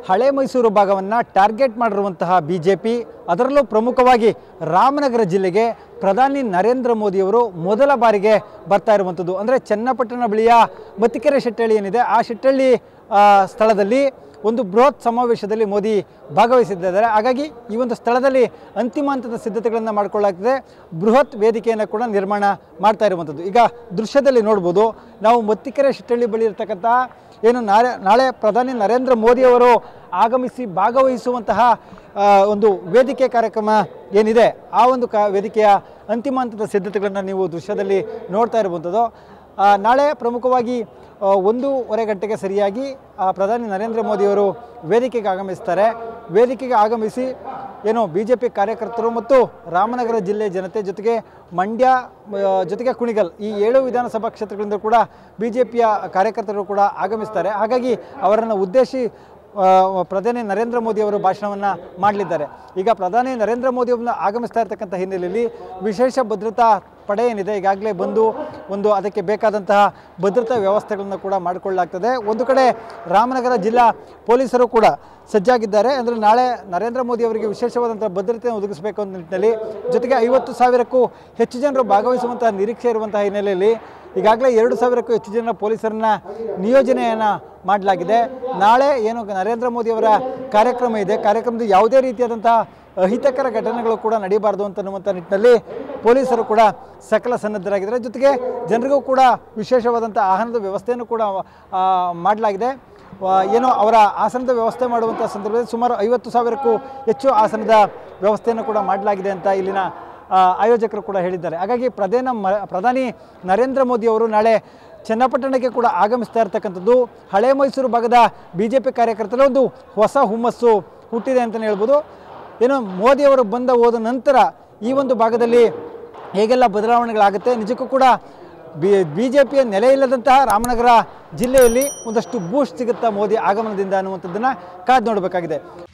ಹಳೆ ಮೈಸೂರು ಭಾಗವನ್ನು ಟಾರ್ಗೆಟ್ ಮಾಡಿರುವಂತಹ ಬಿ ಜೆ ಪಿ ಅದರಲ್ಲೂ ಪ್ರಮುಖವಾಗಿ ರಾಮನಗರ ಜಿಲ್ಲೆಗೆ ಪ್ರಧಾನಿ ನರೇಂದ್ರ ಮೋದಿಯವರು ಮೊದಲ ಬಾರಿಗೆ ಬರ್ತಾ ಇರುವಂಥದ್ದು ಅಂದರೆ ಚನ್ನಪಟ್ಟಣ ಬಳಿಯ ಮತ್ತಿಕೆರೆ ಶೆಟ್ಟಳ್ಳಿ ಏನಿದೆ ಆ ಶೆಟ್ಟಳ್ಳಿ ಆ, ಸ್ಥಳದಲ್ಲಿ ಒಂದು ಬೃಹತ್ ಸಮಾವೇಶದಲ್ಲಿ ಮೋದಿ ಭಾಗವಹಿಸಿದ್ದಾರೆ ಹಾಗಾಗಿ ಈ ಒಂದು ಸ್ಥಳದಲ್ಲಿ ಅಂತಿಮ ಹಂತದ ಸಿದ್ಧತೆಗಳನ್ನು ಮಾಡಿಕೊಳ್ಳಲಾಗ್ತದೆ ಬೃಹತ್ ವೇದಿಕೆಯನ್ನು ಕೂಡ ನಿರ್ಮಾಣ ಮಾಡ್ತಾ ಇರುವಂಥದ್ದು ಈಗ ದೃಶ್ಯದಲ್ಲಿ ನೋಡ್ಬೋದು ನಾವು ಮತ್ತಿಕೆರೆ ಶಿಟ್ಟಳ್ಳಿ ಬಳಿ ಇರತಕ್ಕಂಥ ಏನು ನಾಳೆ ನಾಳೆ ಪ್ರಧಾನಿ ನರೇಂದ್ರ ಮೋದಿಯವರು ಆಗಮಿಸಿ ಭಾಗವಹಿಸುವಂತಹ ಆ, ಒಂದು ವೇದಿಕೆ ಕಾರ್ಯಕ್ರಮ ಏನಿದೆ ಆ ಒಂದು ಕ ವೇದಿಕೆಯ ಅಂತಿಮ ಹಂತದ ಸಿದ್ಧತೆಗಳನ್ನು ನೀವು ದೃಶ್ಯದಲ್ಲಿ ನೋಡ್ತಾ ಇರುವಂಥದ್ದು ಆ, ನಾಳೆ ಪ್ರಮುಖವಾಗಿ ಆ, ಒಂದೂವರೆ ಗಂಟೆಗೆ ಸರಿಯಾಗಿ ಆ, ಪ್ರಧಾನಿ ನರೇಂದ್ರ ಮೋದಿಯವರು ವೇದಿಕೆಗೆ ಆಗಮಿಸ್ತಾರೆ ವೇದಿಕೆಗೆ ಆಗಮಿಸಿ ಏನು ಬಿ ಜೆ ಪಿ ಕಾರ್ಯಕರ್ತರು ಮತ್ತು ರಾಮನಗರ ಜಿಲ್ಲೆ ಜನತೆ ಜೊತೆಗೆ ಮಂಡ್ಯ ಆ, ಜೊತೆಗೆ ಕುಣಿಗಲ್ ಈ ಏಳು ವಿಧಾನಸಭಾ ಕ್ಷೇತ್ರಗಳಿಂದ ಕೂಡ ಬಿ ಜೆ ಪಿಯ ಕಾರ್ಯಕರ್ತರು ಕೂಡ ಆಗಮಿಸ್ತಾರೆ ಹಾಗಾಗಿ ಅವರನ್ನು ಉದ್ದೇಶಿ ಆ, ಪ್ರಧಾನಿ ನರೇಂದ್ರ ಮೋದಿ ಅವರು ಭಾಷಣವನ್ನು ಮಾಡಲಿದ್ದಾರೆ ಈಗ ಪ್ರಧಾನಿ ನರೇಂದ್ರ ಮೋದಿ ಅವ್ರನ್ನ ಆಗಮಿಸ್ತಾ ಇರ್ತಕ್ಕಂಥ ಹಿನ್ನೆಲೆಯಲ್ಲಿ ವಿಶೇಷ ಭದ್ರತಾ ಪಡೆ ಏನಿದೆ ಈಗಾಗಲೇ ಬಂದು ಒಂದು ಅದಕ್ಕೆ ಬೇಕಾದಂತಹ ಭದ್ರತಾ ವ್ಯವಸ್ಥೆಗಳನ್ನು ಕೂಡ ಮಾಡಿಕೊಳ್ಳಲಾಗ್ತದೆ ಒಂದು ಕಡೆ ರಾಮನಗರ ಜಿಲ್ಲಾ ಪೊಲೀಸರು ಕೂಡ ಸಜ್ಜಾಗಿದ್ದಾರೆ ಅಂದರೆ ನಾಳೆ ನರೇಂದ್ರ ಮೋದಿ ಅವರಿಗೆ ವಿಶೇಷವಾದಂಥ ಭದ್ರತೆಯನ್ನು ಒದಗಿಸಬೇಕು ಅನ್ನೋ ನಿಟ್ಟಿನಲ್ಲಿ ಜೊತೆಗೆ ಐವತ್ತು ಸಾವಿರಕ್ಕೂ ಹೆಚ್ಚು ಜನರು ಭಾಗವಹಿಸುವಂತಹ ನಿರೀಕ್ಷೆ ಇರುವಂತಹ ಹಿನ್ನೆಲೆಯಲ್ಲಿ ಈಗಾಗಲೇ ಎರಡು ಸಾವಿರಕ್ಕೂ ಹೆಚ್ಚು ಜನ ಪೊಲೀಸರನ್ನ ನಿಯೋಜನೆಯನ್ನು ಮಾಡಲಾಗಿದೆ ನಾಳೆ ಏನು ನರೇಂದ್ರ ಮೋದಿ ಅವರ ಕಾರ್ಯಕ್ರಮ ಇದೆ ಕಾರ್ಯಕ್ರಮದ ಯಾವುದೇ ರೀತಿಯಾದಂತಹ ಅಹಿತಕರ ಘಟನೆಗಳು ಕೂಡ ನಡೀಬಾರ್ದು ಅಂತನ್ನುವಂಥ ನಿಟ್ಟಿನಲ್ಲಿ ಪೊಲೀಸರು ಕೂಡ ಸಕಲ ಸನ್ನದ್ಧರಾಗಿದ್ದಾರೆ ಜೊತೆಗೆ ಜನರಿಗೂ ಕೂಡ ವಿಶೇಷವಾದಂಥ ಆಹಾರದ ವ್ಯವಸ್ಥೆಯನ್ನು ಕೂಡ ಆ, ಮಾಡಲಾಗಿದೆ ಆ, ಏನು ಅವರ ಆಸನದ ವ್ಯವಸ್ಥೆ ಮಾಡುವಂಥ ಸಂದರ್ಭದಲ್ಲಿ ಸುಮಾರು ಐವತ್ತು ಸಾವಿರಕ್ಕೂ ಹೆಚ್ಚು ಆಸನದ ವ್ಯವಸ್ಥೆಯನ್ನು ಕೂಡ ಮಾಡಲಾಗಿದೆ ಅಂತ ಇಲ್ಲಿನ ಆ, ಆಯೋಜಕರು ಕೂಡ ಹೇಳಿದ್ದಾರೆ ಹಾಗಾಗಿ ಪ್ರಧಾನ ಮ- ಪ್ರಧಾನಿ ನರೇಂದ್ರ ಮೋದಿ ಅವರು ನಾಳೆ ಚನ್ನಪಟ್ಟಣಕ್ಕೆ ಕೂಡ ಆಗಮಿಸ್ತಾ ಇರ್ತಕ್ಕಂಥದ್ದು ಹಳೆ ಮೈಸೂರು ಭಾಗದ ಬಿ ಜೆ ಪಿ ಕಾರ್ಯಕರ್ತರ ಒಂದು ಹೊಸ ಹುಮ್ಮಸ್ಸು ಹುಟ್ಟಿದೆ ಅಂತಲೇ ಹೇಳ್ಬೋದು ಏನು ಮೋದಿಯವರು ಬಂದ ಹೋದ ನಂತರ ಈ ಒಂದು ಭಾಗದಲ್ಲಿ ಹೇಗೆಲ್ಲ ಬದಲಾವಣೆಗಳಾಗುತ್ತೆ ನಿಜಕ್ಕೂ ಕೂಡ ಬಿ ಬಿ ಜೆ ಪಿಯ ನೆಲೆ ಇಲ್ಲದಂತಹ ರಾಮನಗರ ಜಿಲ್ಲೆಯಲ್ಲಿ ಒಂದಷ್ಟು ಬೂಸ್ಟ್ ಸಿಗುತ್ತಾ ಮೋದಿ ಆಗಮನದಿಂದ ಅನ್ನುವಂಥದ್ದನ್ನು ಕಾದು ನೋಡಬೇಕಾಗಿದೆ